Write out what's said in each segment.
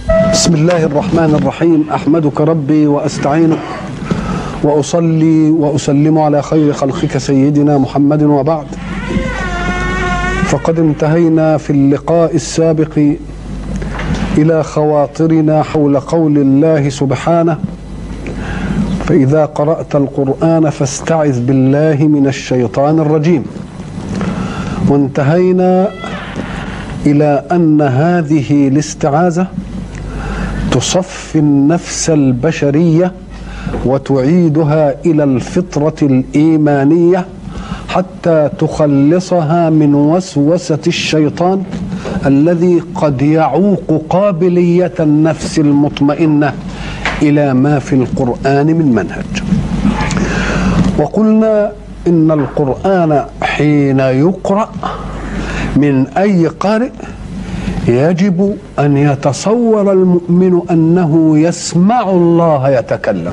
بسم الله الرحمن الرحيم احمدك ربي واستعينك واصلي واسلم على خير خلقك سيدنا محمد وبعد فقد انتهينا في اللقاء السابق الى خواطرنا حول قول الله سبحانه فاذا قرات القران فاستعذ بالله من الشيطان الرجيم وانتهينا الى ان هذه الاستعاذه تصفي النفس البشريه وتعيدها الى الفطره الايمانيه حتى تخلصها من وسوسه الشيطان الذي قد يعوق قابليه النفس المطمئنه الى ما في القران من منهج وقلنا ان القران حين يقرا من اي قارئ يجب ان يتصور المؤمن انه يسمع الله يتكلم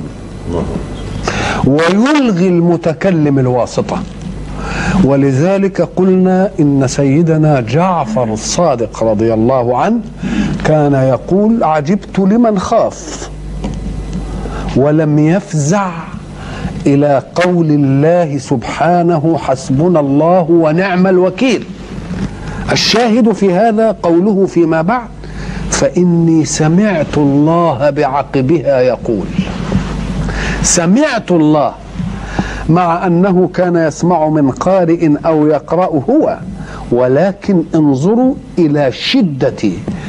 ويلغي المتكلم الواسطه ولذلك قلنا ان سيدنا جعفر الصادق رضي الله عنه كان يقول عجبت لمن خاف ولم يفزع الى قول الله سبحانه حسبنا الله ونعم الوكيل الشاهد في هذا قوله فيما بعد فاني سمعت الله بعقبها يقول سمعت الله مع انه كان يسمع من قارئ او يقرا هو ولكن انظروا الى شده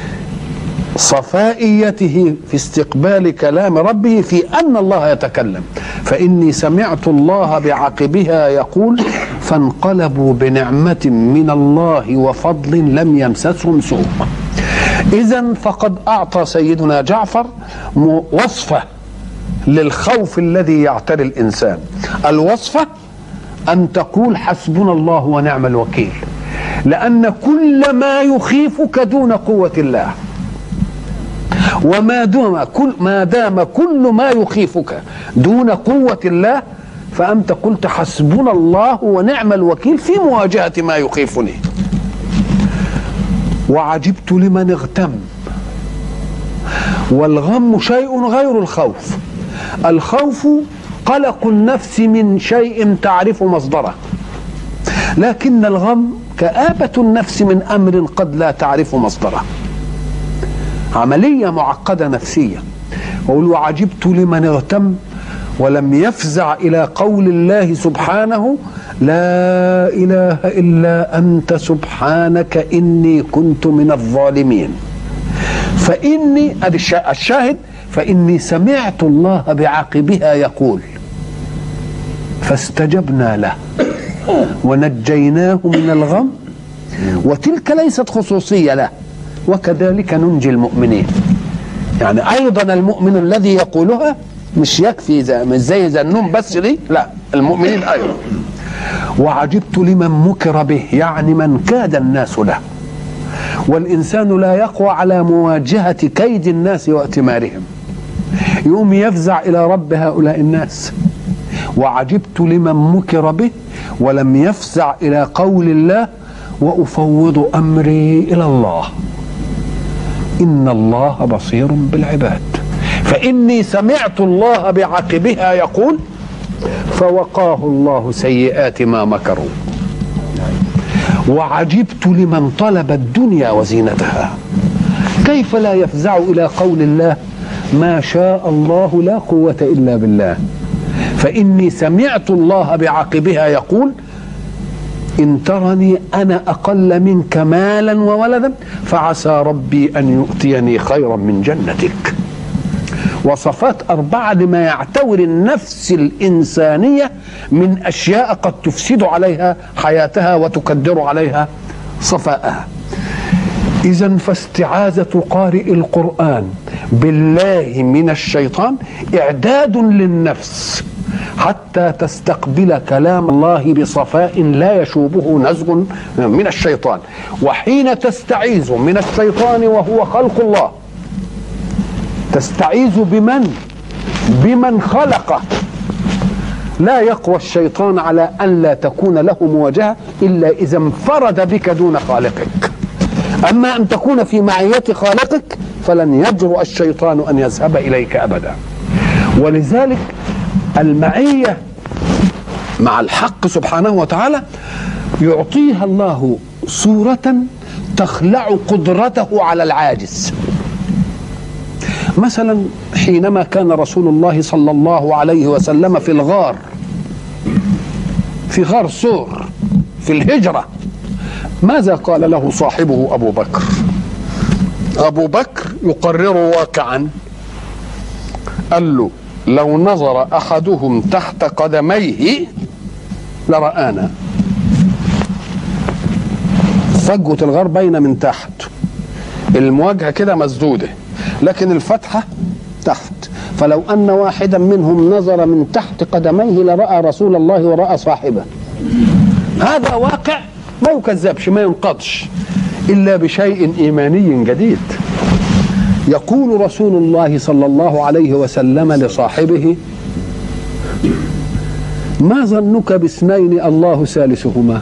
صفائيته في استقبال كلام ربه في ان الله يتكلم فاني سمعت الله بعقبها يقول فانقلبوا بنعمه من الله وفضل لم يمسسهم سوء اذا فقد اعطى سيدنا جعفر وصفه للخوف الذي يعتري الانسان الوصفه ان تقول حسبنا الله ونعم الوكيل لان كل ما يخيفك دون قوه الله وما دام كل ما دام كل ما يخيفك دون قوة الله فأنت قلت حسبنا الله ونعم الوكيل في مواجهة ما يخيفني وعجبت لمن اغتم والغم شيء غير الخوف الخوف قلق النفس من شيء تعرف مصدره لكن الغم كآبة النفس من أمر قد لا تعرف مصدره عملية معقدة نفسية وقول وعجبت لمن اغتم ولم يفزع إلى قول الله سبحانه لا إله إلا أنت سبحانك إني كنت من الظالمين فإني الشاهد فإني سمعت الله بعقبها يقول فاستجبنا له ونجيناه من الغم وتلك ليست خصوصية له وكذلك ننجي المؤمنين يعني ايضا المؤمن الذي يقولها مش يكفي زي مش زي زنون بس دي لا المؤمنين ايضا وعجبت لمن مكر به يعني من كاد الناس له والانسان لا يقوى على مواجهه كيد الناس واتمارهم يوم يفزع الى رب هؤلاء الناس وعجبت لمن مكر به ولم يفزع الى قول الله وافوض امري الى الله إن الله بصير بالعباد فإني سمعت الله بعقبها يقول فوقاه الله سيئات ما مكروا وعجبت لمن طلب الدنيا وزينتها كيف لا يفزع إلى قول الله ما شاء الله لا قوة إلا بالله فإني سمعت الله بعقبها يقول إن ترني أنا أقل منك مالا وولدا فعسى ربي أن يؤتيني خيرا من جنتك وصفات أربعة لما يعتور النفس الإنسانية من أشياء قد تفسد عليها حياتها وتكدر عليها صفاءها إذا فاستعاذة قارئ القرآن بالله من الشيطان إعداد للنفس حتى تستقبل كلام الله بصفاء لا يشوبه نزغ من الشيطان وحين تستعيذ من الشيطان وهو خلق الله تستعيذ بمن بمن خلقه لا يقوى الشيطان على ان لا تكون له مواجهه الا اذا انفرد بك دون خالقك اما ان تكون في معيه خالقك فلن يجرؤ الشيطان أن يذهب إليك أبدا ولذلك المعية مع الحق سبحانه وتعالى يعطيها الله صورة تخلع قدرته على العاجز مثلا حينما كان رسول الله صلى الله عليه وسلم في الغار في غار سور في الهجرة ماذا قال له صاحبه أبو بكر أبو بكر يقرر واقعا قال له لو نظر أحدهم تحت قدميه لرآنا فجوة الغار باينة من تحت المواجهة كده مسدودة لكن الفتحة تحت فلو أن واحدا منهم نظر من تحت قدميه لرأى رسول الله ورأى صاحبه هذا واقع ما يكذبش ما ينقضش إلا بشيء إيماني جديد يقول رسول الله صلى الله عليه وسلم لصاحبه ما ظنك باثنين الله ثالثهما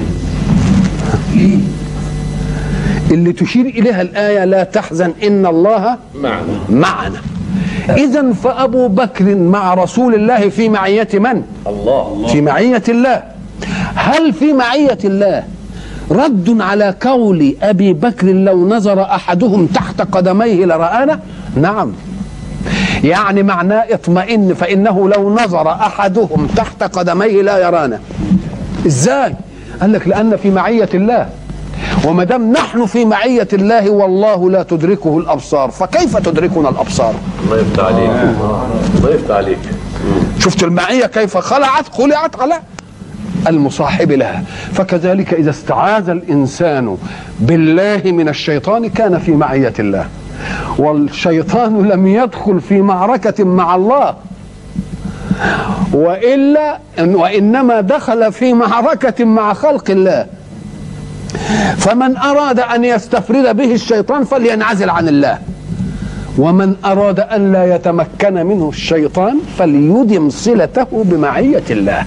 اللي تشير إليها الآية لا تحزن إن الله معنا معنا إذا فأبو بكر مع رسول الله في معية من؟ الله في معية الله هل في معية الله رد على قول أبي بكر لو نظر أحدهم تحت قدميه لرآنا نعم يعني معناه اطمئن فإنه لو نظر أحدهم تحت قدميه لا يرانا إزاي قال لك لأن في معية الله وما دام نحن في معية الله والله لا تدركه الأبصار فكيف تدركنا الأبصار الله يفتح عليك الله يفتح عليك شفت المعية كيف خلعت خلعت على المصاحب لها فكذلك إذا استعاذ الإنسان بالله من الشيطان كان في معية الله والشيطان لم يدخل في معركة مع الله وإلا وإنما دخل في معركة مع خلق الله فمن أراد أن يستفرد به الشيطان فلينعزل عن الله ومن أراد أن لا يتمكن منه الشيطان فليدم صلته بمعية الله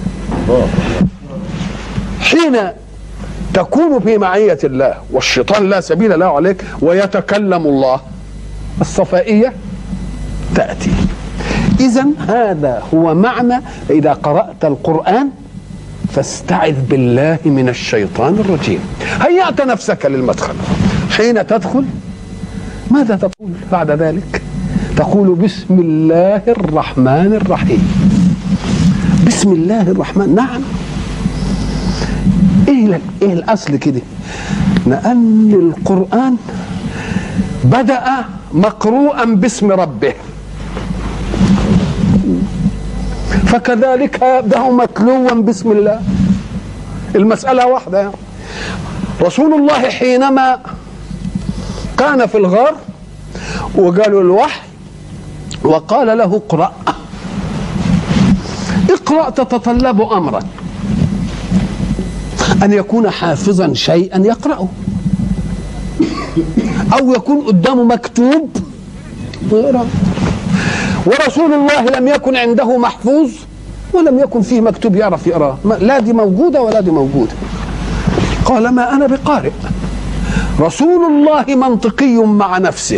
حين تكون في معية الله والشيطان لا سبيل له عليك ويتكلم الله الصفائية تأتي إذا هذا هو معنى إذا قرأت القرآن فاستعذ بالله من الشيطان الرجيم هيأت نفسك للمدخل حين تدخل ماذا تقول بعد ذلك تقول بسم الله الرحمن الرحيم بسم الله الرحمن نعم ايه ايه الاصل كده لان القران بدا مقروءا باسم ربه فكذلك يبدا متلوا باسم الله المساله واحده يعني. رسول الله حينما كان في الغار وقالوا الوحي وقال له اقرأ اقرأ تتطلب أمرا أن يكون حافظا شيئا يقرأه أو يكون قدامه مكتوب ويقرأ ورسول الله لم يكن عنده محفوظ ولم يكن فيه مكتوب يعرف يقرأه لا دي موجودة ولا دي موجودة قال ما أنا بقارئ رسول الله منطقي مع نفسه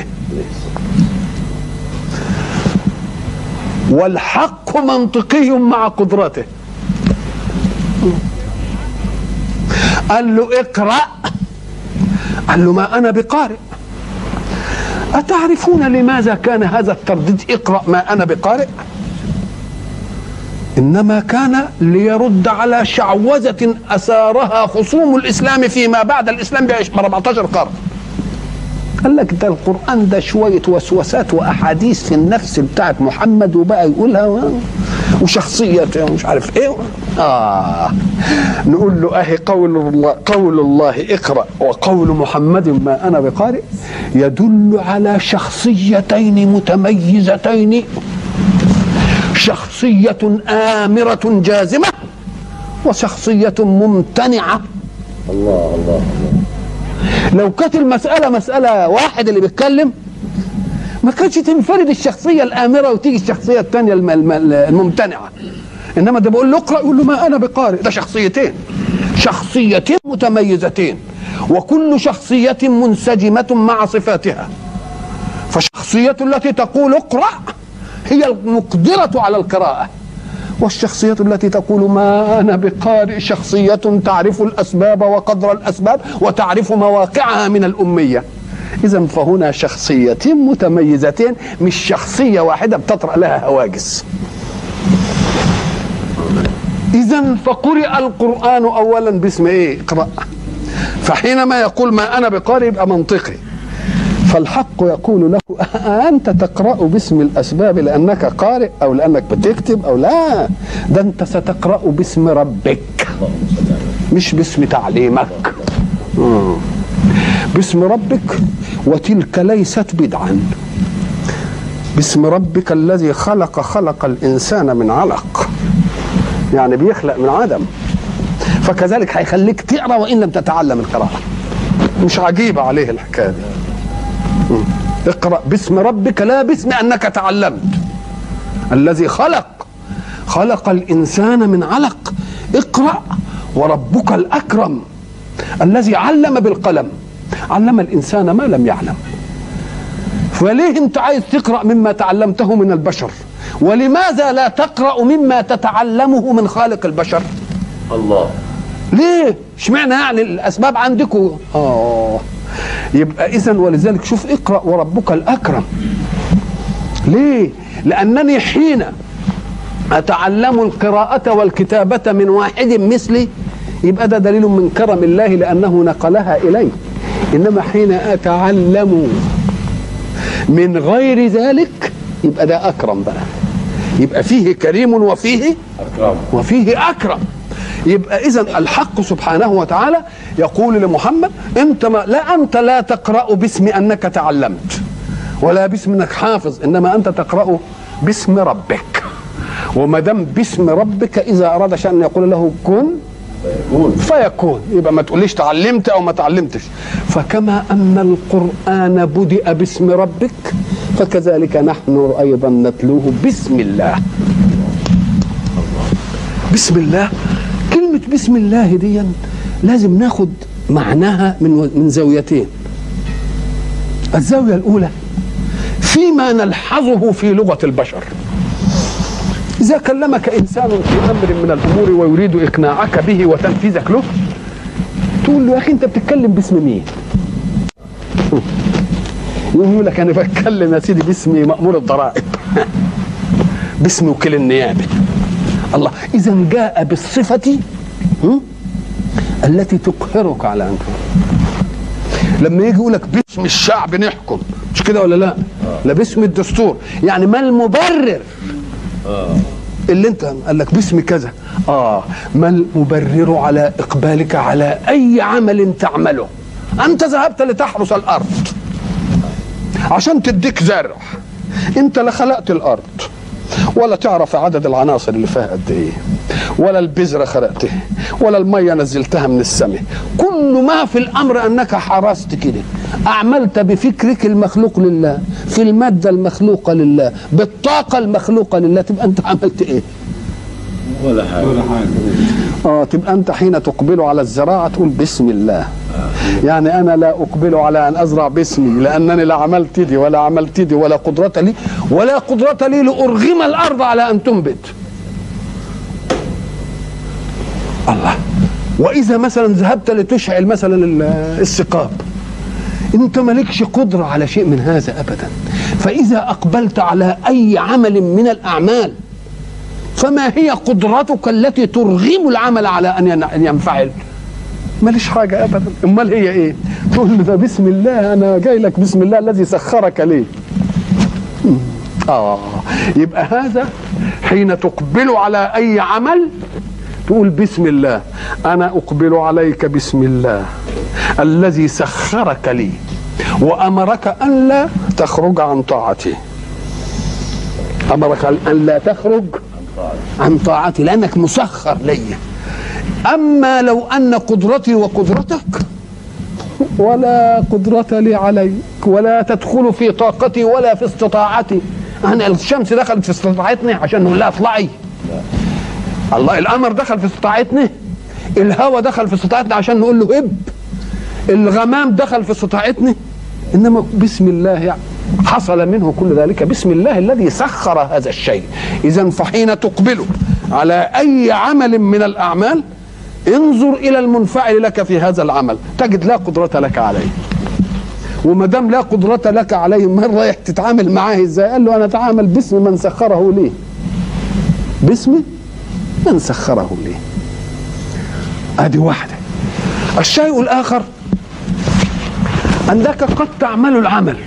والحق منطقي مع قدرته قال له اقرأ قال له ما أنا بقارئ أتعرفون لماذا كان هذا الترديد اقرأ ما أنا بقارئ إنما كان ليرد على شعوذة أثارها خصوم الإسلام فيما بعد الإسلام ب 14 قرن قال لك ده القرآن ده شوية وسوسات وأحاديث في النفس بتاعت محمد وبقى يقولها وشخصية مش عارف ايه آه نقول له أهي قول الله قول الله اقرأ وقول محمد ما أنا بقارئ يدل على شخصيتين متميزتين شخصية آمرة جازمة وشخصية ممتنعة الله الله لو كانت المسألة مسألة واحد اللي بيتكلم ما كانتش تنفرد الشخصية الآمرة وتيجي الشخصية الثانية الم- الم- الممتنعة إنما ده بقول له اقرأ يقول له ما أنا بقارئ ده شخصيتين شخصيتين متميزتين وكل شخصية منسجمة مع صفاتها فالشخصية التي تقول اقرأ هي المقدرة على القراءة والشخصية التي تقول ما أنا بقارئ شخصية تعرف الأسباب وقدر الأسباب وتعرف مواقعها من الأمية إذا فهنا شخصيتين متميزتين مش شخصية واحدة بتطرأ لها هواجس إذا فقرئ القرآن أولا باسم إيه؟ اقرأ فحينما يقول ما أنا بقارئ يبقى منطقي فالحق يقول له أنت تقرأ باسم الأسباب لأنك قارئ أو لأنك بتكتب أو لا ده أنت ستقرأ باسم ربك مش باسم تعليمك مم. باسم ربك وتلك ليست بدعا باسم ربك الذي خلق خلق الإنسان من علق يعني بيخلق من عدم فكذلك هيخليك تقرا وان لم تتعلم القراءه مش عجيبه عليه الحكايه دي مم. اقرا باسم ربك لا باسم انك تعلمت الذي خلق خلق الانسان من علق اقرا وربك الاكرم الذي علم بالقلم علم الانسان ما لم يعلم فليه انت عايز تقرا مما تعلمته من البشر ولماذا لا تقرا مما تتعلمه من خالق البشر الله ليه اشمعنى يعني الاسباب عندكم اه يبقى اذا ولذلك شوف اقرا وربك الاكرم ليه لانني حين اتعلم القراءه والكتابه من واحد مثلي يبقى ده دليل من كرم الله لانه نقلها الي انما حين اتعلم من غير ذلك يبقى ده اكرم بقى يبقى فيه كريم وفيه أكرم وفيه اكرم يبقى اذا الحق سبحانه وتعالى يقول لمحمد انت ما لا انت لا تقرا باسم انك تعلمت ولا باسم انك حافظ انما انت تقرا باسم ربك وما دام باسم ربك اذا اراد شان يقول له كن يقول فيكون يبقى ما تقوليش تعلمت او ما تعلمتش فكما ان القران بدأ باسم ربك فكذلك نحن ايضا نتلوه بسم الله بسم الله كلمة بسم الله دي لازم ناخد معناها من من زاويتين الزاوية الأولى فيما نلحظه في لغة البشر إذا كلمك إنسان في أمر من الأمور ويريد إقناعك به وتنفيذك له تقول له يا أخي أنت بتتكلم باسم مين؟ يقول لك أنا بتكلم يا سيدي باسم مأمور الضرائب باسم وكيل النيابة الله إذا جاء بالصفة هم؟ التي تقهرك على أنك لما يجي يقول لك باسم الشعب نحكم مش كده ولا لا؟ لا باسم الدستور يعني ما المبرر اللي انت قال لك باسم كذا اه ما المبرر على اقبالك على اي عمل تعمله انت ذهبت لتحرس الارض عشان تديك زرع انت لا خلقت الارض ولا تعرف عدد العناصر اللي فيها قد ايه ولا البذرة خلقتها ولا المية نزلتها من السماء كل ما في الأمر أنك حرست كده أعملت بفكرك المخلوق لله في المادة المخلوقة لله بالطاقة المخلوقة لله تبقى أنت عملت إيه ولا حاجة ولا حاجة اه تبقى انت حين تقبل على الزراعه تقول بسم الله يعني انا لا اقبل على ان ازرع باسمي لانني لا عملت دي ولا عملت دي ولا قدره لي ولا قدره لي لارغم الارض على ان تنبت الله واذا مثلا ذهبت لتشعل مثلا ال- السقاب انت مالكش قدره على شيء من هذا ابدا فاذا اقبلت على اي عمل من الاعمال فما هي قدرتك التي ترغم العمل على ان ين- أن ينفعل ماليش حاجة أبدا أمال هي إيه تقول له ده بسم الله أنا جاي لك بسم الله الذي سخرك لي مم. آه يبقى هذا حين تقبل على أي عمل تقول بسم الله أنا أقبل عليك بسم الله الذي سخرك لي وأمرك أن لا تخرج عن طاعته أمرك أن لا تخرج عن طاعتي لأنك مسخر لي أما لو أن قدرتي وقدرتك ولا قدرة لي عليك ولا تدخل في طاقتي ولا في استطاعتي أنا الشمس دخلت في استطاعتني عشان نقول لها اطلعي الله القمر دخل في استطاعتنا الهواء دخل في استطاعتنا عشان نقول له هب الغمام دخل في استطاعتنا انما بسم الله يعني حصل منه كل ذلك بسم الله الذي سخر هذا الشيء اذا فحين تقبل على اي عمل من الاعمال انظر الى المنفعل لك في هذا العمل تجد لا قدره لك عليه وما دام لا قدرة لك عليه من رايح تتعامل معاه ازاي؟ قال له انا اتعامل باسم من سخره لي. باسم من سخره لي. ادي واحدة. الشيء الاخر انك قد تعمل العمل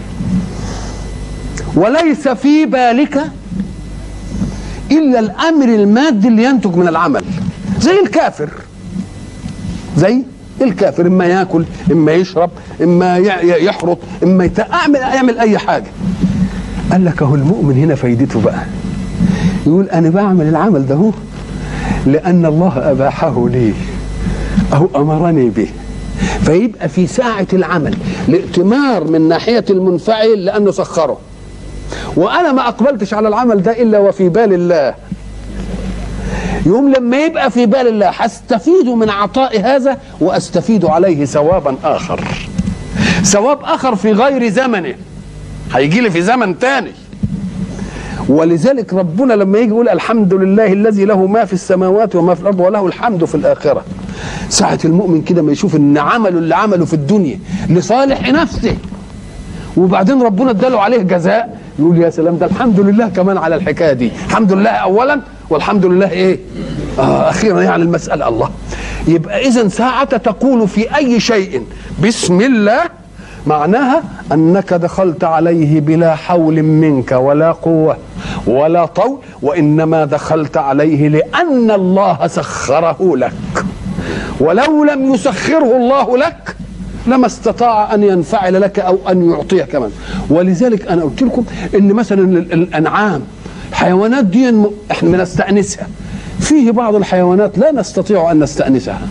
وليس في بالك الا الامر المادي اللي ينتج من العمل زي الكافر زي الكافر اما ياكل اما يشرب اما ي- يحرط اما يت... اعمل يعمل اي حاجه قال لك اهو المؤمن هنا فايدته بقى يقول انا بعمل العمل ده هو لان الله اباحه لي او امرني به فيبقى في ساعة العمل الائتمار من ناحية المنفعل لأنه سخره وأنا ما أقبلتش على العمل ده إلا وفي بال الله يوم لما يبقى في بال الله هستفيد من عطاء هذا واستفيد عليه ثوابا اخر ثواب اخر في غير زمنه هيجي لي في زمن تاني ولذلك ربنا لما يجي يقول الحمد لله الذي له ما في السماوات وما في الارض وله الحمد في الاخره ساعة المؤمن كده ما يشوف ان عمله اللي عمله في الدنيا لصالح نفسه وبعدين ربنا اداله عليه جزاء يقول يا سلام ده الحمد لله كمان على الحكايه دي الحمد لله اولا والحمد لله ايه آه اخيرا يعني المساله الله يبقى اذا ساعه تقول في اي شيء بسم الله معناها انك دخلت عليه بلا حول منك ولا قوه ولا طول وانما دخلت عليه لان الله سخره لك ولو لم يسخره الله لك لما استطاع ان ينفعل لك او ان يعطيك كمان ولذلك انا قلت لكم ان مثلا ال- الانعام الحيوانات دي م- احنا بنستانسها فيه بعض الحيوانات لا نستطيع ان نستانسها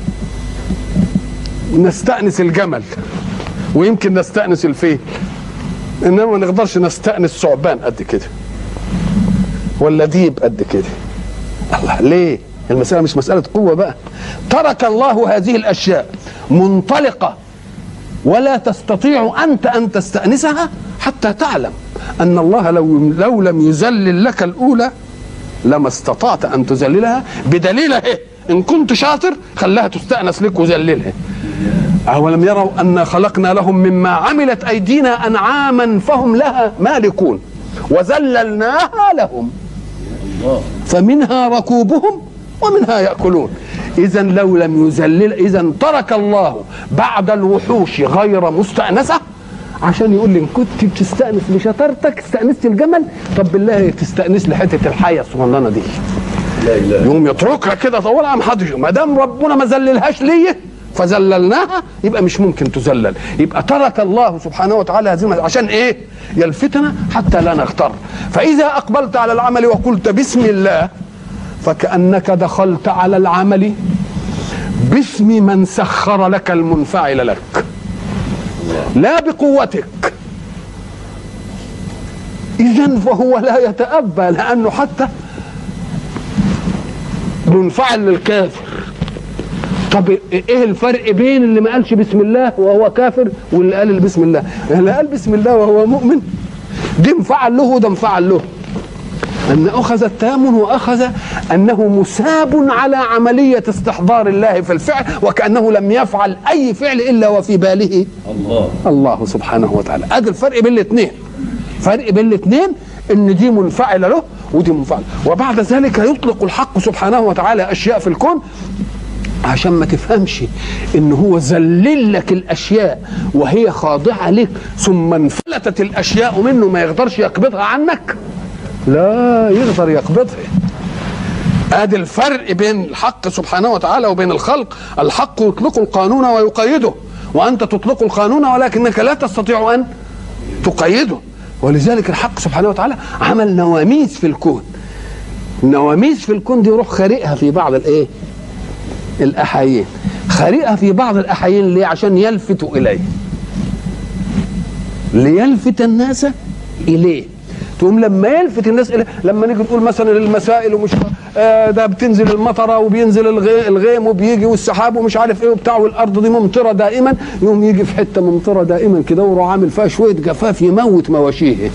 نستانس الجمل ويمكن نستانس الفيل انما ما نقدرش نستانس ثعبان قد كده ولا ديب قد كده الله ليه المسألة مش مسألة قوة بقى ترك الله هذه الأشياء منطلقة ولا تستطيع أنت أن تستأنسها حتى تعلم أن الله لو, لو لم يذلل لك الأولى لما استطعت أن تذللها بدليل إيه إن كنت شاطر خلاها تستأنس لك وذللها أولم يروا أن خلقنا لهم مما عملت أيدينا أنعاما فهم لها مالكون وذللناها لهم فمنها ركوبهم ومنها ياكلون اذا لو لم يذلل اذا ترك الله بعد الوحوش غير مستانسه عشان يقول لي ان كنت بتستانس لشطارتك استانست الجمل طب بالله تستانس لحته الحيه الصغننه دي لا اله يقوم يتركها كده طولها ما حدش ما دام ربنا ما ذللهاش ليه فذللناها يبقى مش ممكن تذلل يبقى ترك الله سبحانه وتعالى هذه المسألة عشان ايه يلفتنا حتى لا نغتر فاذا اقبلت على العمل وقلت بسم الله فكانك دخلت على العمل باسم من سخر لك المنفعل لك لا بقوتك اذا فهو لا يتأبى لانه حتى منفعل للكافر طب ايه الفرق بين اللي ما قالش بسم الله وهو كافر واللي قال بسم الله اللي قال بسم الله وهو مؤمن ده انفعل له وده انفعل له ان اخذ التامن واخذ انه مساب على عمليه استحضار الله في الفعل وكانه لم يفعل اي فعل الا وفي باله الله الله سبحانه وتعالى ادي الفرق بين الاثنين فرق بين الاثنين ان دي منفعله له ودي منفعله وبعد ذلك يطلق الحق سبحانه وتعالى اشياء في الكون عشان ما تفهمش ان هو ذلل لك الاشياء وهي خاضعه لك ثم انفلتت الاشياء منه ما يقدرش يقبضها عنك لا يقدر يقبضها ادي الفرق بين الحق سبحانه وتعالى وبين الخلق الحق يطلق القانون ويقيده وانت تطلق القانون ولكنك لا تستطيع ان تقيده ولذلك الحق سبحانه وتعالى عمل نواميس في الكون النواميس في الكون دي يروح خارقها في بعض الايه الاحايين خارقها في بعض الاحايين ليه عشان يلفتوا اليه ليلفت الناس اليه تقوم لما يلفت الناس إلى لما نيجي نقول مثلا المسائل ومش آه ده بتنزل المطره وبينزل الغي- الغيم وبيجي والسحاب ومش عارف ايه وبتاع والارض دي ممطره دائما يقوم يجي في حته ممطره دائما كده ويروح عامل فيها شويه جفاف يموت مواشيه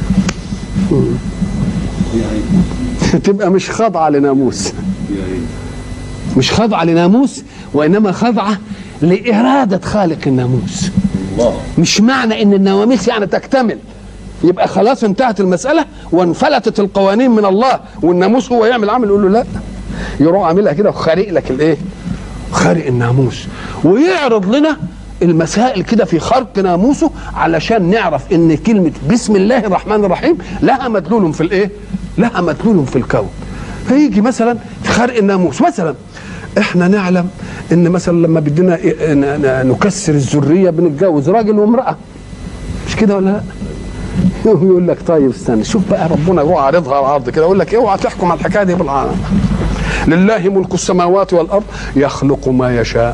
تبقى مش خاضعه لناموس مش خاضعه لناموس وانما خاضعه لاراده خالق الناموس الله مش معنى ان النواميس يعني تكتمل يبقى خلاص انتهت المسألة وانفلتت القوانين من الله والناموس هو يعمل عمل يقول له لا يروح عاملها كده وخارق لك الايه خارق الناموس ويعرض لنا المسائل كده في خرق ناموسه علشان نعرف ان كلمة بسم الله الرحمن الرحيم لها مدلول في الايه لها مدلول في الكون فيجي مثلا في خرق الناموس مثلا احنا نعلم ان مثلا لما بدنا إيه- ن- ن- نكسر الذريه بنتجوز راجل وامراه مش كده ولا لا؟ يقول لك طيب استنى شوف بقى ربنا يروح عارضها على الارض كده يقول لك اوعى تحكم على الحكايه دي بالعالم لله ملك السماوات والارض يخلق ما يشاء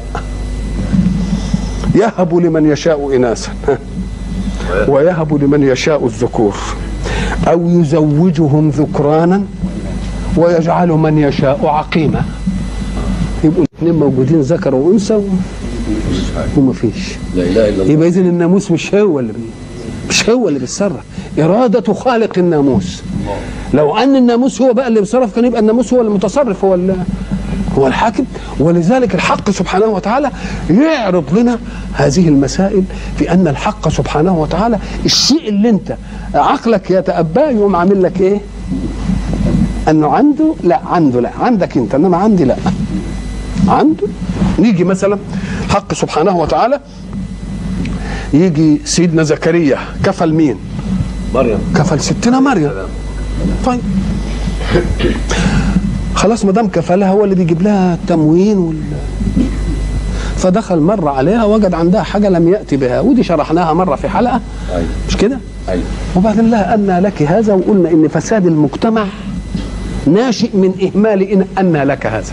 يهب لمن يشاء اناثا ويهب لمن يشاء الذكور او يزوجهم ذكرانا ويجعل من يشاء عقيما يبقوا الاثنين موجودين ذكر وانثى و- وما فيش لا اله الا الله يبقى اذا الناموس مش هو اللي بي... مش هو اللي بيتصرف إرادة خالق الناموس لو أن الناموس هو بقى اللي بيتصرف كان يبقى الناموس هو المتصرف هو ال... هو الحاكم ولذلك الحق سبحانه وتعالى يعرض لنا هذه المسائل في أن الحق سبحانه وتعالى الشيء اللي أنت عقلك يتأباه يقوم عامل لك إيه؟ أنه عنده لا عنده لا عندك أنت إنما عندي لا عنده نيجي مثلا حق سبحانه وتعالى يجي سيدنا زكريا كفل مين مريم كفل ستنا مريم طيب خلاص ما دام كفلها هو اللي بيجيب لها التموين وال فدخل مرة عليها وجد عندها حاجة لم يأتي بها ودي شرحناها مرة في حلقة ايوه مش كده ايوه وبعدين لها أن لك هذا وقلنا إن فساد المجتمع ناشئ من إهمال إن أن لك هذا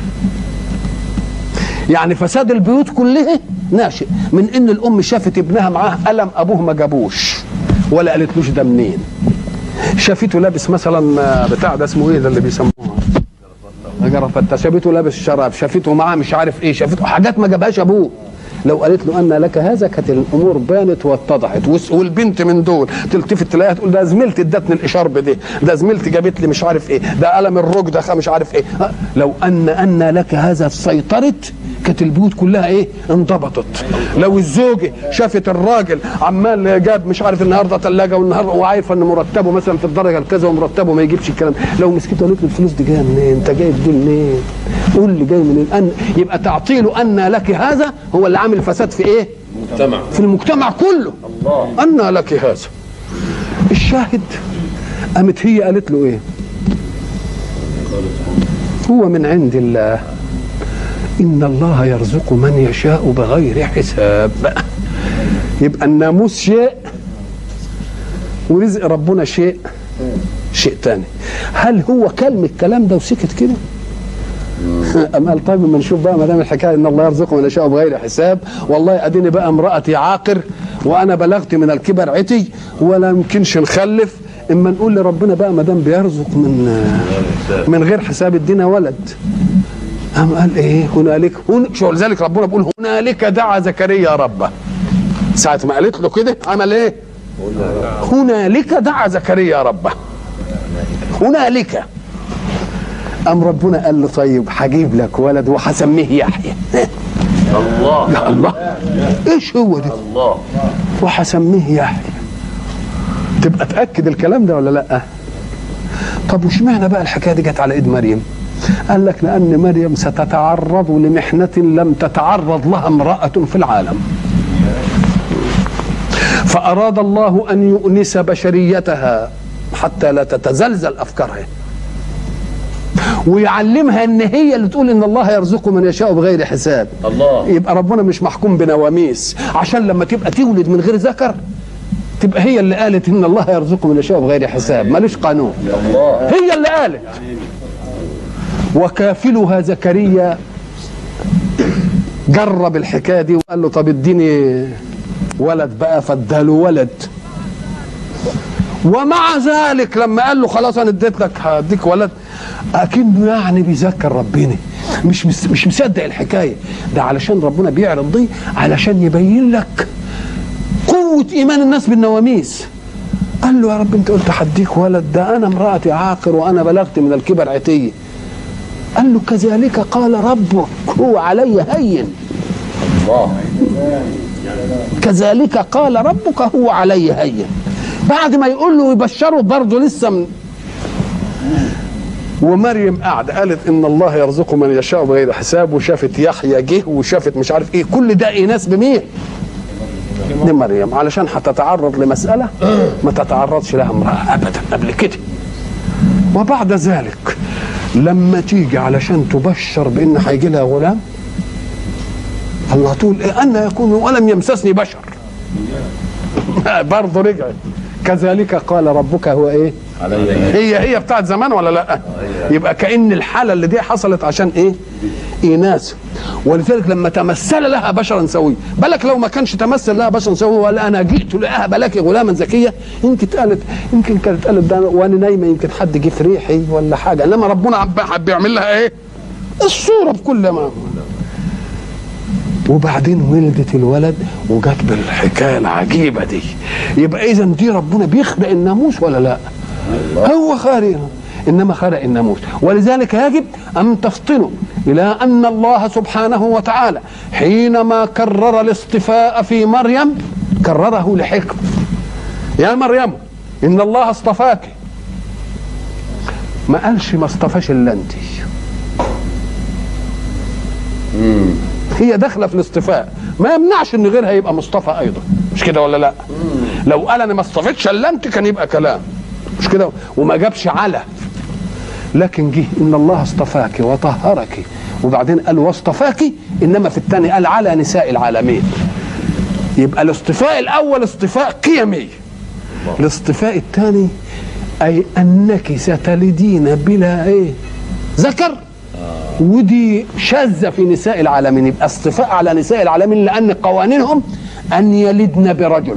يعني فساد البيوت كلها ناشئ من ان الام شافت ابنها معاه قلم ابوه ما جابوش ولا قالتلوش ده منين شافته لابس مثلا آه، بتاع ده اسمه ايه ده اللي بيسموها جرافته شافته لابس شراب شافته معاه مش عارف ايه شافته حاجات ما جابهاش ابوه لو قالت له ان لك هذا كانت الامور بانت واتضحت والس- والبنت من دول تلتفت تلاقيها تقول ده زميلتي ادتني الاشارب دي ده زميلتي جابت لي مش عارف ايه ده قلم الرج ده خ- مش عارف ايه ها، لو ان ان لك هذا سيطرت كانت البيوت كلها ايه انضبطت لو الزوجه شافت الراجل عمال جاب مش عارف النهارده ثلاجه والنهارده وعارفه ان مرتبه مثلا في الدرجه الكذا ومرتبه ما يجيبش الكلام لو مسكته قالت له الفلوس دي جايه منين انت جايب دي منين قول لي جاي منين أن يبقى تعطيل ان لك هذا هو اللي عامل فساد في ايه مجتمع في المجتمع كله الله أن لك هذا الشاهد قامت هي قالت له ايه هو من عند الله إن الله يرزق من يشاء بغير حساب يبقى الناموس شيء ورزق ربنا شيء شيء تاني هل هو كلمة الكلام ده وسكت كده أم قال طيب ما نشوف بقى ما دام الحكايه ان الله يرزق من يشاء بغير حساب والله اديني بقى امراتي عاقر وانا بلغت من الكبر عتي ولا يمكنش نخلف اما نقول لربنا بقى ما دام بيرزق من من غير حساب ادينا ولد قام قال ايه هنالك هن شو لذلك ربنا بيقول هنالك دعا زكريا ربه ساعة ما قالت له كده عمل ايه هنالك دعا زكريا ربه هنالك قام ربنا قال له طيب هجيب لك ولد وهسميه يحيى الله يا الله ايش هو ده الله وهسميه يحيى تبقى تاكد الكلام ده ولا لا طب وش معنى بقى الحكايه دي جت على ايد مريم قال لك لان مريم ستتعرض لمحنه لم تتعرض لها امراه في العالم فاراد الله ان يؤنس بشريتها حتى لا تتزلزل افكارها ويعلمها ان هي اللي تقول ان الله يرزق من يشاء بغير حساب الله يبقى ربنا مش محكوم بنواميس عشان لما تبقى تولد من غير ذكر تبقى هي اللي قالت ان الله يرزق من يشاء بغير حساب ملوش قانون الله هي اللي قالت وكافلها زكريا جرب الحكايه دي وقال له طب اديني ولد بقى فاداله ولد ومع ذلك لما قال له خلاص انا اديت لك هديك ولد اكنه يعني بيذكر ربنا مش مس- مش مصدق الحكايه ده علشان ربنا بيعرض دي علشان يبين لك قوه ايمان الناس بالنواميس قال له يا رب انت قلت هديك ولد ده انا امراتي عاقر وانا بلغت من الكبر عتيه قال له كذلك قال ربك هو علي هين الله كذلك قال ربك هو علي هين بعد ما يقول له يبشره برضه لسه من ومريم قاعدة قالت ان الله يرزق من يشاء بغير حساب وشافت يحيى جه وشافت مش عارف ايه كل ده ايناس بمين دي مريم علشان هتتعرض لمسألة ما تتعرضش لها امرأة ابدا قبل كده وبعد ذلك لما تيجي علشان تبشر بان هيجي لها غلام الله تقول إيه أن يكون ولم يمسسني بشر برضه رجعت كذلك قال ربك هو ايه علي هي هي بتاعت زمان ولا لا يبقى كأن الحالة اللي دي حصلت عشان ايه إناث ولذلك لما تمثل لها بشرا سويا بالك لو ما كانش تمثل لها بشرا سويا ولا انا جئت لاهب لك غلاما زكيا يمكن قالت يمكن كانت قالت ده وانا نايمه يمكن حد جه في ريحي ولا حاجه انما ربنا عم حب يعمل لها ايه الصوره بكل ما وبعدين ولدت الولد وجت بالحكايه العجيبه دي يبقى اذا دي ربنا بيخلق الناموس ولا لا هو خالق انما خلق الناموس ولذلك يجب ان تفطنوا الى ان الله سبحانه وتعالى حينما كرر الاصطفاء في مريم كرره لحكم يا مريم ان الله اصطفاك ما قالش ما اصطفاش الا انت هي داخله في الاصطفاء ما يمنعش ان غيرها يبقى مصطفى ايضا مش كده ولا لا لو قال انا ما اصطفيتش الا انت كان يبقى كلام مش كده وما جابش على لكن جه ان الله اصطفاك وطهرك وبعدين قال واصطفاك انما في الثاني قال على نساء العالمين يبقى الاصطفاء الاول اصطفاء قيمي الاصطفاء الثاني اي انك ستلدين بلا ايه ذكر ودي شاذة في نساء العالمين يبقى اصطفاء على نساء العالمين لأن قوانينهم أن يلدن برجل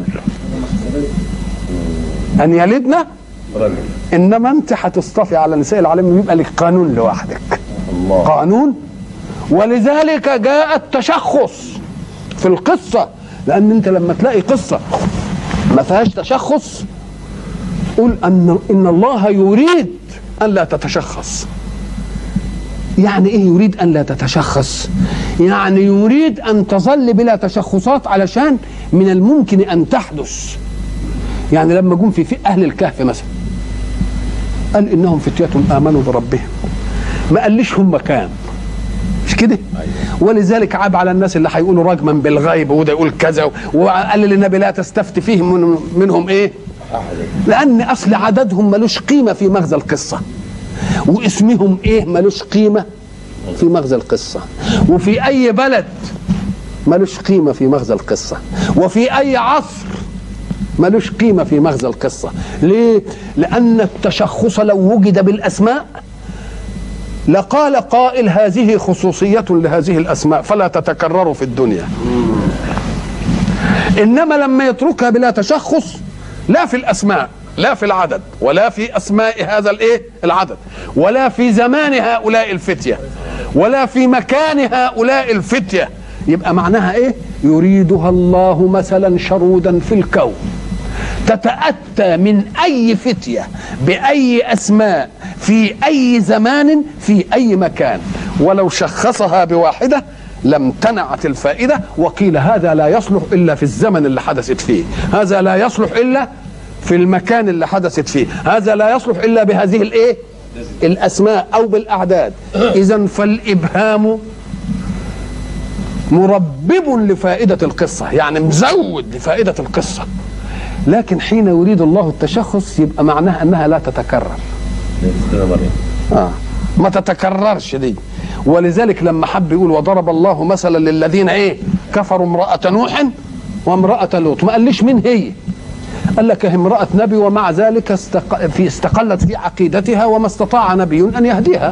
أن يلدن رجل إنما أنت هتصطفي على نساء العالمين يبقى لك قانون لوحدك الله قانون ولذلك جاء التشخص في القصة لأن أنت لما تلاقي قصة ما فيهاش تشخص قل أن إن الله يريد أن لا تتشخص يعني ايه يريد ان لا تتشخص يعني يريد ان تظل بلا تشخصات علشان من الممكن ان تحدث يعني لما جم في في اهل الكهف مثلا قال انهم فتية امنوا بربهم ما قاليش هم كام مش كده ولذلك عاب على الناس اللي هيقولوا رجما بالغيب وده يقول كذا وقال للنبي لا تستفتي فيهم من منهم ايه لان اصل عددهم ملوش قيمه في مغزى القصه واسمهم ايه ملوش قيمه في مغزى القصه وفي اي بلد ملوش قيمه في مغزى القصه وفي اي عصر ملوش قيمه في مغزى القصه ليه لان التشخص لو وجد بالاسماء لقال قائل هذه خصوصيه لهذه الاسماء فلا تتكرر في الدنيا انما لما يتركها بلا تشخص لا في الاسماء لا في العدد ولا في اسماء هذا الايه العدد ولا في زمان هؤلاء الفتيه ولا في مكان هؤلاء الفتيه يبقى معناها ايه يريدها الله مثلا شرودا في الكون تتأتى من أي فتية بأي أسماء في أي زمان في أي مكان ولو شخصها بواحدة لم تنعت الفائدة وقيل هذا لا يصلح إلا في الزمن اللي حدثت فيه هذا لا يصلح إلا في المكان اللي حدثت فيه هذا لا يصلح إلا بهذه الإيه الأسماء أو بالأعداد إذا فالإبهام مربب لفائدة القصة يعني مزود لفائدة القصة لكن حين يريد الله التشخص يبقى معناها أنها لا تتكرر كده مريم آه. ما تتكررش دي ولذلك لما حب يقول وضرب الله مثلا للذين ايه كفروا امرأة نوح وامرأة لوط ما قاليش مين هي قال لك هي امرأة نبي ومع ذلك استق... في استقلت في عقيدتها وما استطاع نبي أن يهديها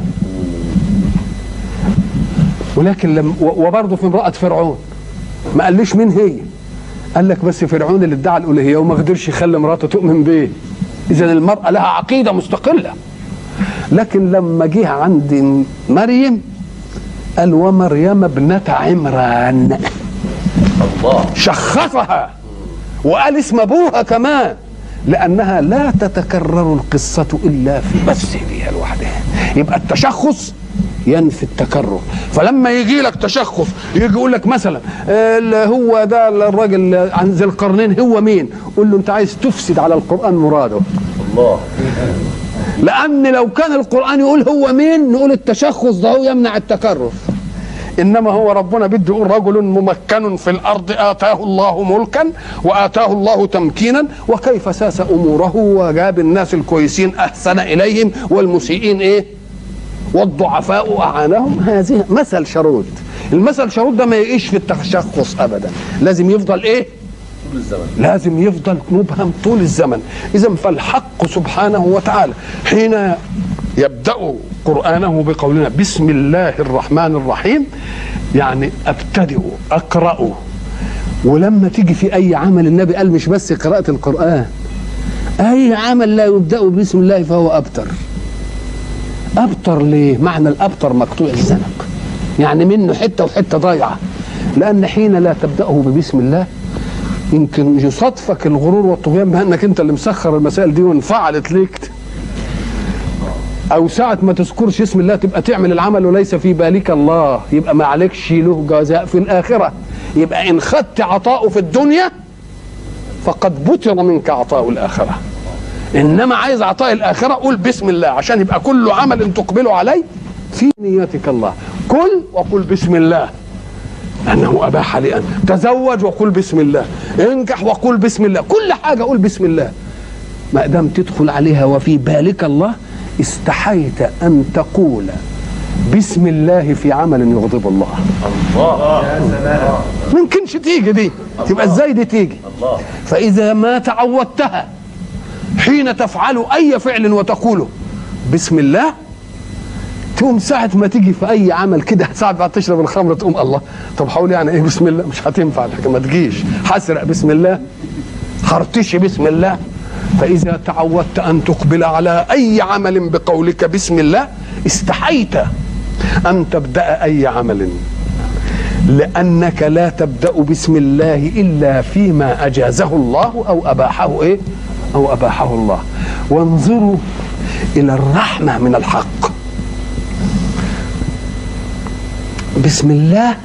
ولكن لم و- وبرضه في امرأة فرعون ما قاليش مين هي قال لك بس فرعون اللي ادعى الألوهية وما قدرش يخلي مراته تؤمن بيه اذا المراه لها عقيده مستقله لكن لما جه عند مريم قال ومريم ابنة عمران الله شخصها وقال اسم ابوها كمان لانها لا تتكرر القصه الا في بس فيها لوحدها يبقى التشخص ينفي التكرر فلما يجي لك تشخص يجي يقول لك مثلا آه، اللي هو ده الراجل عن ذي القرنين هو مين قول له انت عايز تفسد على القران مراده الله لان لو كان القران يقول هو مين نقول التشخص ده هو يمنع التكرر انما هو ربنا بده يقول رجل ممكن في الارض اتاه الله ملكا واتاه الله تمكينا وكيف ساس اموره وجاب الناس الكويسين احسن اليهم والمسيئين ايه والضعفاء اعانهم هذه مثل شرود المثل شرود ده ما يعيش في التشخص ابدا لازم يفضل ايه طول الزمن لازم يفضل مبهم طول الزمن اذا فالحق سبحانه وتعالى حين يبدا قرانه بقولنا بسم الله الرحمن الرحيم يعني ابتدئ اقرا ولما تيجي في اي عمل النبي قال مش بس قراءه القران اي عمل لا يبدا بسم الله فهو ابتر ابتر ليه معنى الابتر مقطوع الزنق يعني منه حته وحته ضايعه لان حين لا تبداه ببسم الله يمكن يصادفك الغرور والطغيان بانك انت اللي مسخر المسائل دي وانفعلت ليك او ساعة ما تذكرش اسم الله تبقى تعمل العمل وليس في بالك الله يبقى ما عليكش له جزاء في الآخرة يبقى إن خدت عطاؤه في الدنيا فقد بطر منك عطاء الآخرة إنما عايز عطاء الآخرة قول بسم الله عشان يبقى كل عمل تقبله عليه في نيتك الله كل وقل بسم الله أنه أباح لي أن تزوج وقل بسم الله انكح وقل بسم الله كل حاجة قول بسم الله ما دام تدخل عليها وفي بالك الله استحيت أن تقول بسم الله في عمل يغضب الله الله ممكنش تيجي دي تبقى ازاي دي تيجي الله فإذا ما تعودتها حين تفعل أي فعل وتقوله بسم الله تقوم ساعة ما تيجي في أي عمل كده ساعة بعد تشرب الخمر تقوم الله طب حاول يعني إيه بسم الله مش هتنفع الحكاية ما تجيش حسرق بسم الله خرطشي بسم الله فإذا تعودت أن تقبل على أي عمل بقولك بسم الله استحيت أن تبدأ أي عمل لأنك لا تبدأ بسم الله إلا فيما أجازه الله أو أباحه إيه؟ أو أباحه الله وانظروا إلى الرحمة من الحق بسم الله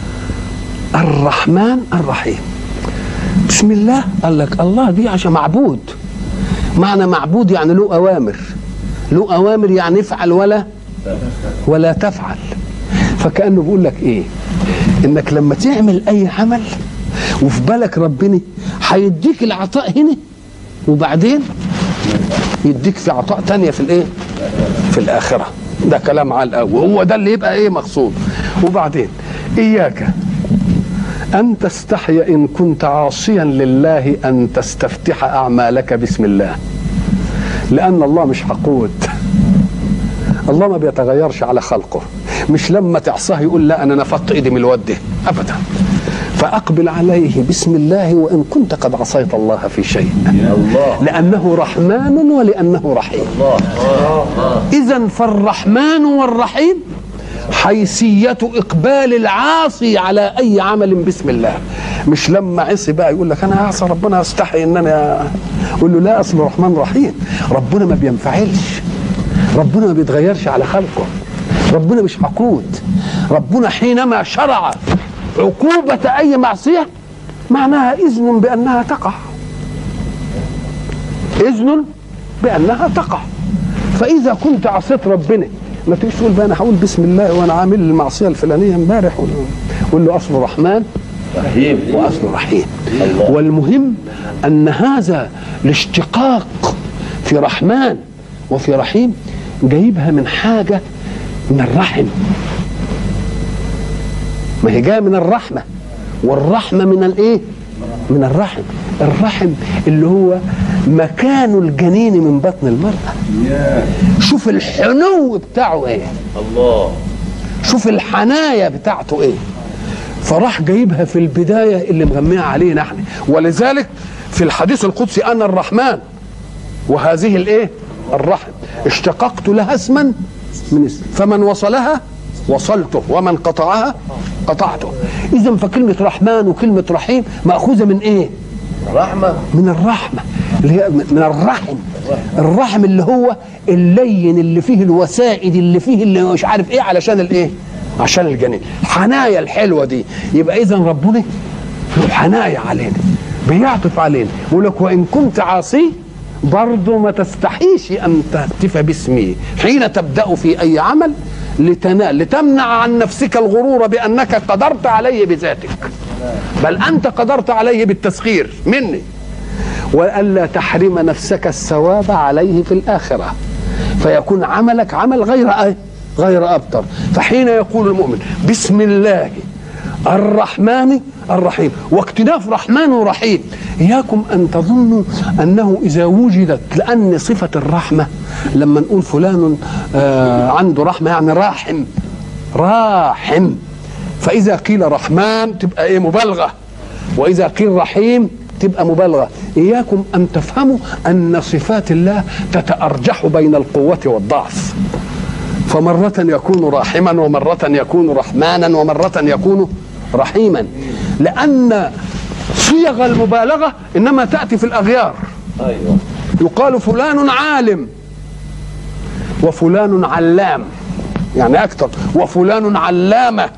الرحمن الرحيم بسم الله قال لك الله دي عشان معبود معنى معبود يعني له أوامر له أوامر يعني افعل ولا ولا تفعل فكأنه بيقول لك إيه إنك لما تعمل أي عمل وفي بالك ربنا هيديك العطاء هنا وبعدين يديك في عطاء تانية في الإيه في الآخرة ده كلام على الأول وهو ده اللي يبقى إيه مقصود وبعدين إياك أن تستحي إن كنت عاصيا لله أن تستفتح أعمالك بسم الله لأن الله مش حقود الله ما بيتغيرش على خلقه مش لما تعصاه يقول لا أنا نفضت إيدي من الود ده أبدا فأقبل عليه بسم الله وإن كنت قد عصيت الله في شيء الله لأنه رحمن ولأنه رحيم الله الله إذا فالرحمن والرحيم حيثية إقبال العاصي على أي عمل بسم الله مش لما عصي بقى يقول لك أنا هعصى ربنا أستحي إن أنا أقول له لا أصل الرحمن رحيم ربنا ما بينفعلش ربنا ما بيتغيرش على خلقه ربنا مش عقود ربنا حينما شرع عقوبة أي معصية معناها إذن بأنها تقع إذن بأنها تقع فإذا كنت عصيت ربنا ما تجيش تقول بقى أنا هقول بسم الله وأنا عامل المعصية الفلانية امبارح قول له أصله رحمن رحيم وأصله رحيم الله. والمهم أن هذا الاشتقاق في رحمن وفي رحيم جايبها من حاجة من الرحم ما هي جايه من الرحمه والرحمه من الايه من الرحم الرحم اللي هو مكان الجنين من بطن المرأة شوف الحنو بتاعه ايه الله شوف الحناية بتاعته ايه فراح جايبها في البداية اللي مغميها علينا احنا ولذلك في الحديث القدسي أنا الرحمن وهذه الايه الرحم اشتققت لها اسما من اسم فمن وصلها وصلته ومن قطعها قطعته اذا فكلمه رحمن وكلمه رحيم ماخوذه من ايه رحمة من الرحمه اللي هي من الرحم الرحم اللي هو اللين اللي فيه الوسائد اللي فيه اللي مش عارف ايه علشان الايه عشان الجنين الحنايا الحلوه دي يبقى اذا ربنا له حنايا علينا بيعطف علينا يقول لك وان كنت عاصي برضه ما تستحيش ان تهتف باسمي حين تبدا في اي عمل لتنال لتمنع عن نفسك الغرور بانك قدرت عليه بذاتك بل انت قدرت عليه بالتسخير مني والا تحرم نفسك الثواب عليه في الاخره فيكون عملك عمل غير ايه غير ابتر فحين يقول المؤمن بسم الله الرحمن الرحيم واكتناف رحمن ورحيم اياكم ان تظنوا انه اذا وجدت لان صفه الرحمه لما نقول فلان آه عنده رحمه يعني راحم راحم فاذا قيل رحمن تبقى ايه مبالغه واذا قيل رحيم تبقى مبالغه اياكم ان تفهموا ان صفات الله تتارجح بين القوه والضعف فمرة يكون راحما ومرة يكون رحمانا ومرة يكون رحيما لأن صيغ المبالغة إنما تأتي في الأغيار أيوة يقال فلان عالم وفلان علام يعني أكثر وفلان علامة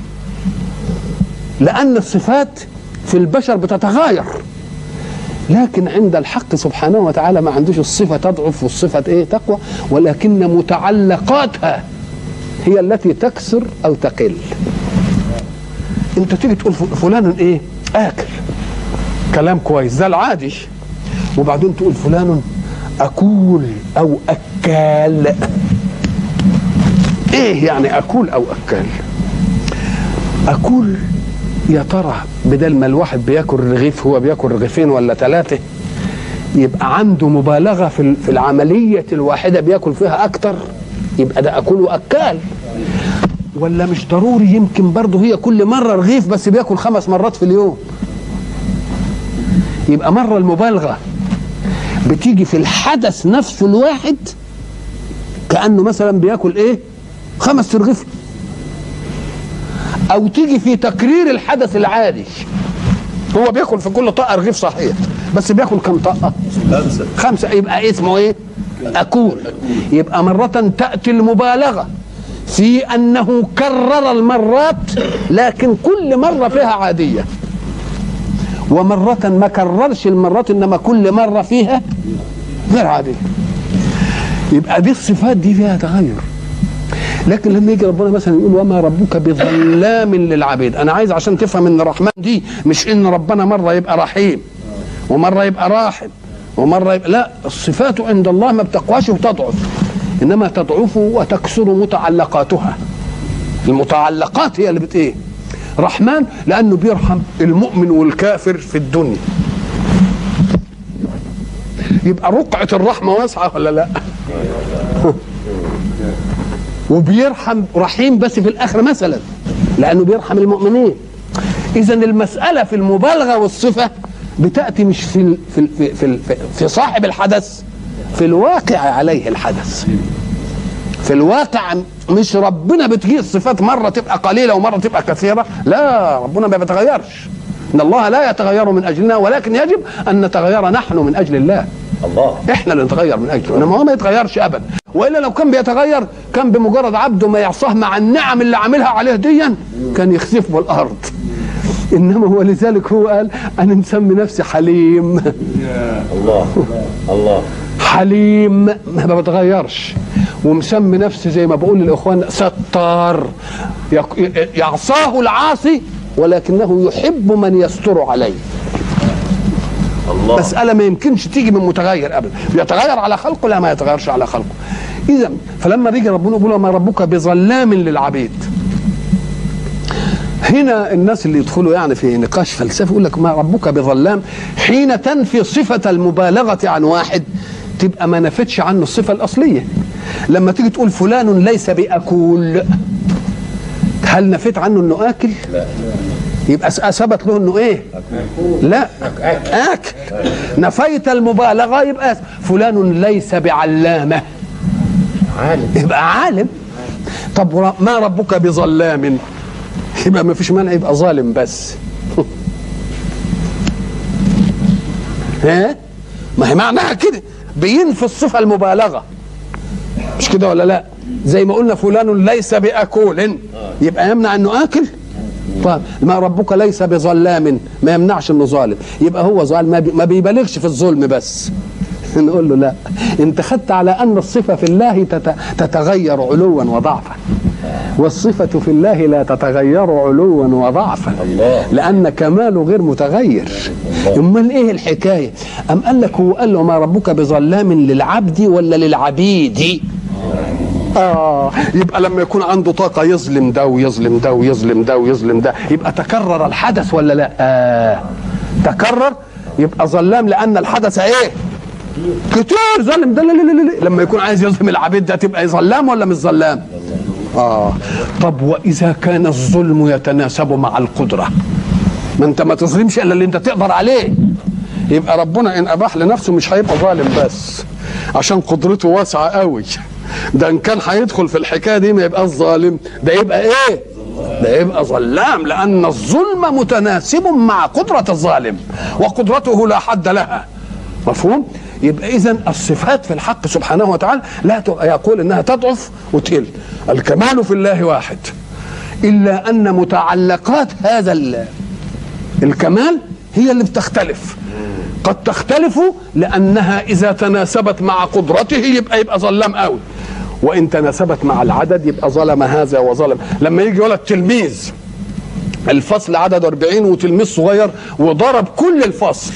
لأن الصفات في البشر بتتغاير لكن عند الحق سبحانه وتعالى ما عندوش الصفة تضعف والصفة ايه تقوى ولكن متعلقاتها هي التي تكسر او تقل انت تيجي تقول فلان ايه اكل كلام كويس ده العادي وبعدين تقول فلان اكول او اكال ايه يعني اكول او اكال اكول يا ترى بدل ما الواحد بياكل رغيف هو بياكل رغيفين ولا ثلاثه يبقى عنده مبالغه في في العمليه الواحده بياكل فيها اكتر يبقى ده اكل واكال ولا مش ضروري يمكن برضه هي كل مره رغيف بس بياكل خمس مرات في اليوم يبقى مره المبالغه بتيجي في الحدث نفسه الواحد كانه مثلا بياكل ايه خمس رغيف او تيجي في تكرير الحدث العادي هو بياكل في كل طاقه رغيف صحيح بس بياكل كم طاقه خمسة خمسه يبقى اسمه ايه اكول يبقى مره تاتي المبالغه في انه كرر المرات لكن كل مره فيها عاديه ومرة ما كررش المرات انما كل مرة فيها غير عادية يبقى دي الصفات دي فيها تغير لكن لما يجي ربنا مثلا يقول وما ربك بظلام للعبيد انا عايز عشان تفهم ان الرحمن دي مش ان ربنا مره يبقى رحيم ومره يبقى راحم ومره يبقى لا الصفات عند الله ما بتقواش وتضعف انما تضعف وتكسر متعلقاتها المتعلقات هي اللي بت ايه رحمن لانه بيرحم المؤمن والكافر في الدنيا يبقى رقعة الرحمة واسعة ولا لا؟ وبيرحم رحيم بس في الآخرة مثلا لأنه بيرحم المؤمنين إذا المسألة في المبالغة والصفة بتأتي مش في ال في ال في, في, في, في صاحب الحدث في الواقع عليه الحدث في الواقع مش ربنا بتجي الصفات مرة تبقى قليلة ومرة تبقى كثيرة لا ربنا ما بيتغيرش إن الله لا يتغير من أجلنا ولكن يجب أن نتغير نحن من أجل الله الله احنا اللي نتغير من اجله انما هو ما يتغيرش ابدا والا لو كان بيتغير كان بمجرد عبده ما يعصاه مع النعم اللي عاملها عليه ديا كان يخسف بالارض انما هو لذلك هو قال انا مسمي نفسي حليم الله الله حليم ما بتغيرش ومسمي نفسي زي ما بقول للاخوان ستار يق- يعصاه العاصي ولكنه يحب من يستر عليه الله مسألة ما يمكنش تيجي من متغير أبدا يتغير على خلقه لا ما يتغيرش على خلقه إذا فلما بيجي ربنا يقول ما ربك بظلام للعبيد هنا الناس اللي يدخلوا يعني في نقاش فلسفي يقول لك ما ربك بظلام حين تنفي صفة المبالغة عن واحد تبقى ما نفتش عنه الصفة الأصلية لما تيجي تقول فلان ليس بأكول هل نفيت عنه انه اكل؟ لا يبقى س- ثبت له انه ايه لا اكل نفيت المبالغه يبقى فلان ليس بعلامه عالم يبقى عالم طب ور- ما ربك بظلام يبقى ما فيش مانع يبقى ظالم بس ها ما هي معناها كده بينفي الصفه المبالغه مش كده ولا لا زي ما قلنا فلان ليس باكول يبقى يمنع انه اكل طيب ما ربك ليس بظلام ما يمنعش انه ظالم يبقى هو ظالم ما بي- ما بيبالغش في الظلم بس نقول له لا انت خدت على ان الصفه في الله تت- تتغير علوا وضعفا والصفة في الله لا تتغير علوا وضعفا الله. لأن كماله غير متغير أمال إيه الحكاية أم قال لك هو قال له ما ربك بظلام للعبد ولا للعبيد آه يبقى لما يكون عنده طاقة يظلم ده ويظلم ده ويظلم ده ويظلم ده يبقى تكرر الحدث ولا لا آه تكرر يبقى ظلام لأن الحدث إيه كتير ظلم ده لا لا لا لا. لما يكون عايز يظلم العبيد ده تبقى ظلام ولا مش ظلام آه طب وإذا كان الظلم يتناسب مع القدرة ما أنت ما تظلمش إلا اللي أنت تقدر عليه يبقى ربنا إن أباح لنفسه مش هيبقى ظالم بس عشان قدرته واسعة قوي ده إن كان هيدخل في الحكاية دي ما يبقى ظالم ده يبقى إيه ده يبقى ظلام لأن الظلم متناسب مع قدرة الظالم وقدرته لا حد لها مفهوم يبقى اذا الصفات في الحق سبحانه وتعالى لا ت- يقول انها تضعف وتقل الكمال في الله واحد الا ان متعلقات هذا ال- الكمال هي اللي بتختلف قد تختلف لانها اذا تناسبت مع قدرته يبقى يبقى ظلام قوي وان تناسبت مع العدد يبقى ظلم هذا وظلم لما يجي ولد تلميذ الفصل عدد 40 وتلميذ صغير وضرب كل الفصل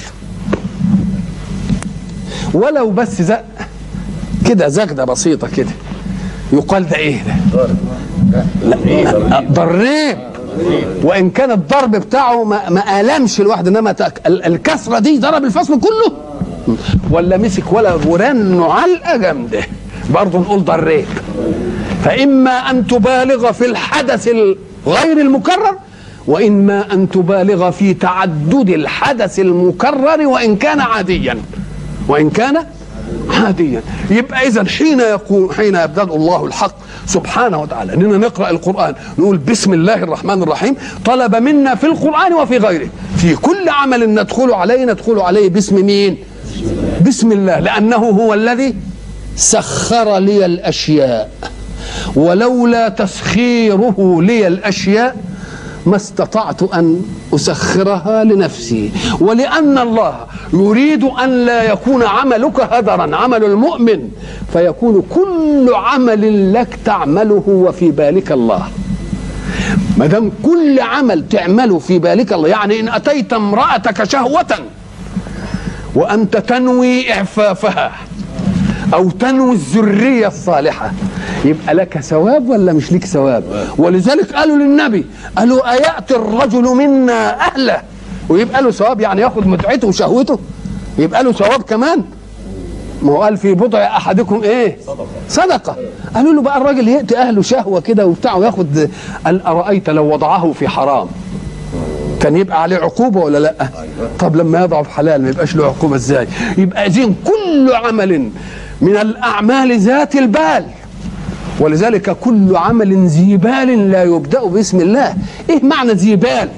ولو بس زق كده زغده بسيطه كده يقال ده ايه ده لا ضريب وان كان الضرب بتاعه ما, ما المش الواحد انما تك- ال- الكسره دي ضرب الفصل كله ولا مسك ولا ورن علقه جامده برضه نقول ضريب فاما ان تبالغ في الحدث غير المكرر واما ان تبالغ في تعدد الحدث المكرر وان كان عاديا وان كان عاديا يبقى اذا حين يقول حين يبدا الله الحق سبحانه وتعالى اننا نقرا القران نقول بسم الله الرحمن الرحيم طلب منا في القران وفي غيره في كل عمل ندخل عليه ندخل عليه باسم مين بسم الله لانه هو الذي سخر لي الاشياء ولولا تسخيره لي الاشياء ما استطعت ان اسخرها لنفسي ولان الله يريد ان لا يكون عملك هدرا عمل المؤمن فيكون كل عمل لك تعمله وفي بالك الله ما دام كل عمل تعمله في بالك الله يعني ان اتيت امراتك شهوه وانت تنوي اعفافها او تنوي الذريه الصالحه يبقى لك ثواب ولا مش ليك ثواب ولذلك قالوا للنبي قالوا اياتي الرجل منا اهله ويبقى له ثواب يعني ياخد متعته وشهوته يبقى له ثواب كمان ما هو قال في بضع احدكم ايه صدقه قالوا له بقى الراجل ياتي اهله شهوه كده وبتاع وياخد قال ارايت لو وضعه في حرام كان يبقى عليه عقوبه ولا لا طب لما يضع في حلال ما يبقاش له عقوبه ازاي يبقى اذن كل عمل من الاعمال ذات البال ولذلك كل عمل ذي بال لا يبدا باسم الله ايه معنى ذي بال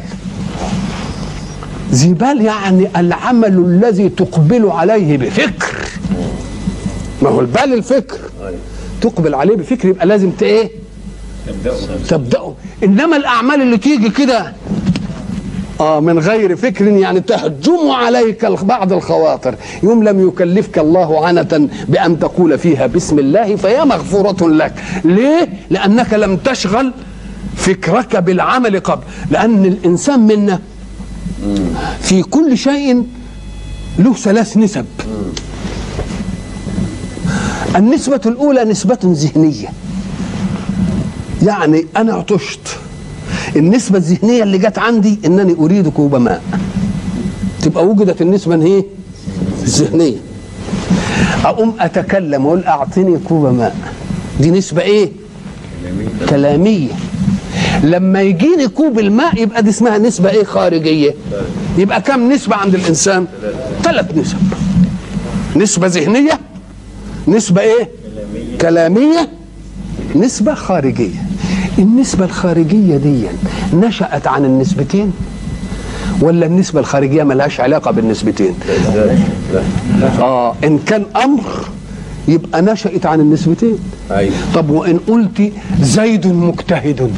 ذي بال يعني العمل الذي تقبل عليه بفكر ما هو البال الفكر تقبل عليه بفكر يبقى لازم ت- ايه تبدأه انما الاعمال اللي تيجي كده اه من غير فكر يعني تهجم عليك الخ- بعض الخواطر يوم لم يكلفك الله عنة بأن تقول فيها بسم الله فهي مغفورة لك ليه؟ لأنك لم تشغل فكرك بالعمل قبل لأن الإنسان منا في كل شيء له ثلاث نسب النسبة الأولى نسبة ذهنية يعني أنا عطشت النسبة الذهنية اللي جت عندي إنني أريد كوب ماء تبقى وجدت النسبة إيه؟ الذهنية أقوم أتكلم وأقول أعطني كوب ماء دي نسبة إيه؟ كلامية لما يجيني كوب الماء يبقى دي اسمها نسبة ايه خارجية يبقى كم نسبة عند الإنسان ثلاث نسب نسبة ذهنية نسبة ايه كلامية نسبة خارجية النسبة الخارجية دي نشأت عن النسبتين ولا النسبة الخارجية ملهاش علاقة بالنسبتين اه ان كان امر يبقى نشأت عن النسبتين ايوه طب وان قلت زيد مجتهد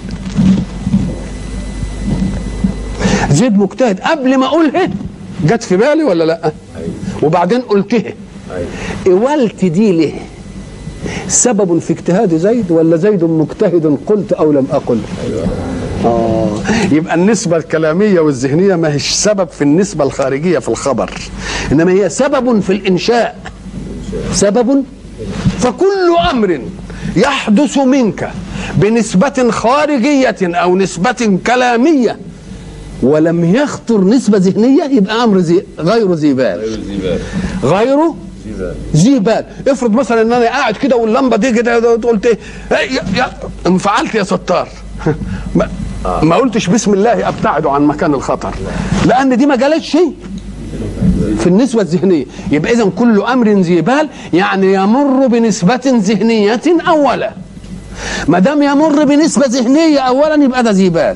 زيد مجتهد قبل ما اقولها جت في بالي ولا لا ايوه وبعدين قلتها ايوه قولت دي ليه سبب في اجتهاد زيد ولا زيد مجتهد قلت او لم اقل ايوه آه يبقى النسبة الكلامية والذهنية ما هيش سبب في النسبة الخارجية في الخبر إنما هي سبب في الإنشاء سبب فكل أمر يحدث منك بنسبة خارجية أو نسبة كلامية ولم يخطر نسبة ذهنية يبقى أمر زي غير ذي بال ايوه زيبال غيره زيبال ذي بال افرض مثلا ان انا قاعد كده واللمبه دي كده قلت ايه إيه يا- يا انفعلت يا ستار ما, ما قلتش بسم الله ابتعد عن مكان الخطر لان دي ما جالتش شيء في النسبة الذهنية يبقى إذا كل أمر ذي بال يعني يمر بنسبة ذهنية أولا ما دام يمر بنسبة ذهنية أولا يبقى ده ذي بال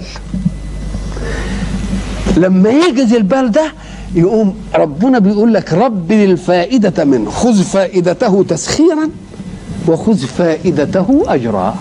لما يجز البال ده يقوم ربنا بيقول لك رب الفائدة منه خذ فائدته تسخيرا وخذ فائدته أجرا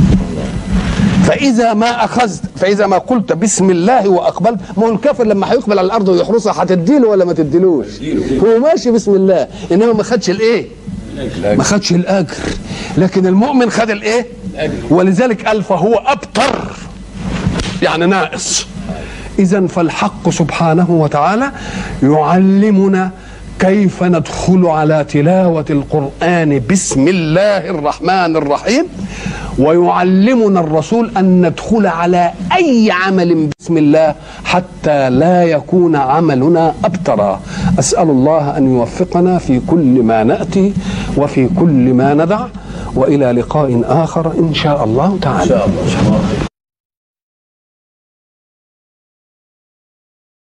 فإذا ما أخذت فإذا ما قلت بسم الله وأقبلت ما هو الكافر لما هيقبل على الأرض ويحرسها هتديله ولا ما تديلوش هو ماشي بسم الله إنما ما خدش الإيه ما خدش الأجر لكن المؤمن خد الإيه ولذلك قال فهو أبتر يعني ناقص إذا فالحق سبحانه وتعالى يعلمنا كيف ندخل على تلاوة القرآن بسم الله الرحمن الرحيم ويعلمنا الرسول أن ندخل على أي عمل بسم الله حتى لا يكون عملنا أبترا أسأل الله أن يوفقنا في كل ما نأتي وفي كل ما ندع وإلى لقاء آخر إن شاء الله تعالى ان شاء الله